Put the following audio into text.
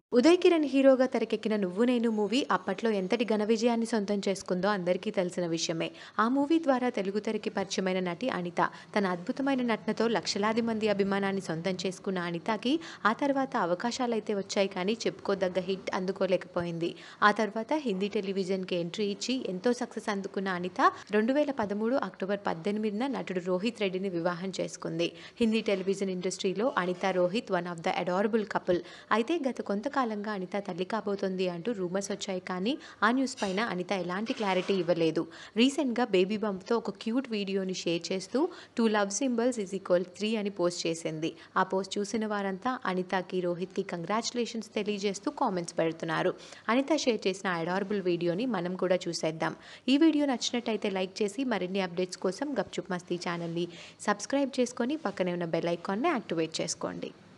ఉదయ్ కిరణ్ హీరోగా తెరకెక్కిన 'నువ్వు నేను' మూవీ అప్పట్లో ఎంతటి ఘన విజయాన్ని సొంతం చేసుకుందో అందరికీ తెలిసిన విషయమే. ఆ మూవీ ద్వారా తెలుగు తెరకి పరిచయమైన నటి అనిత. తన అద్భుతమైన నటనతో లక్షలాది మంది అభిమానాన్ని సొంతం చేసుకున్న అనితకి ఆ తర్వాత అవకాశాలైతే వచ్చాయి కానీ చెప్పుకోదగ్గ హిట్ అందుకోలేకపోయింది. ఆ తర్వాత హిందీ టెలివిజన్‌కి ఎంట్రీ ఇచ్చి ఎంతో సక్సెస్ అందుకున్న అనిత రెండు వేల పదమూడు అక్టోబర్ పద్దెనిమిదిన నటుడు రోహిత్ రెడ్డిని వివాహం చేసుకుంది. హిందీ టెలివిజన్ ఇండస్ట్రీలో Anita, Rohit one of the adorable couple. అయితే గత కొంతకాలంగా అనిత తల్లి కాబోతోంది అంటూ రూమర్స్ వచ్చాయి కానీ ఆ న్యూస్ పైన అనిత ఎలాంటి క్లారిటీ ఇవ్వలేదు. రీసెంట్‌గా బేబీ బంప్‌తో ఒక క్యూట్ వీడియోని షేర్ చేస్తూ two love symbols is equal three అని పోస్ట్ చేసింది. ఆ పోస్ట్ చూసిన వారంతా అనితకి, రోహిత్‌కి కంగ్రాచ్యులేషన్స్ తెలియజేస్తూ కామెంట్స్ పెడుతున్నారు. అనిత షేర్ చేసిన ఆ అడారబుల్ వీడియోని మనం కూడా చూసేద్దాం. ఈ వీడియో నచ్చినట్టయితే లైక్ చేసి మరిన్ని అప్డేట్స్ కోసం గప్చుప్ మస్తీ ఛానల్‌ని సబ్స్క్రైబ్ చేసుకొని పక్కనే ఉన్న బెల్ ఐకాన్‌ని యాక్టివేట్ చేసుకోండి.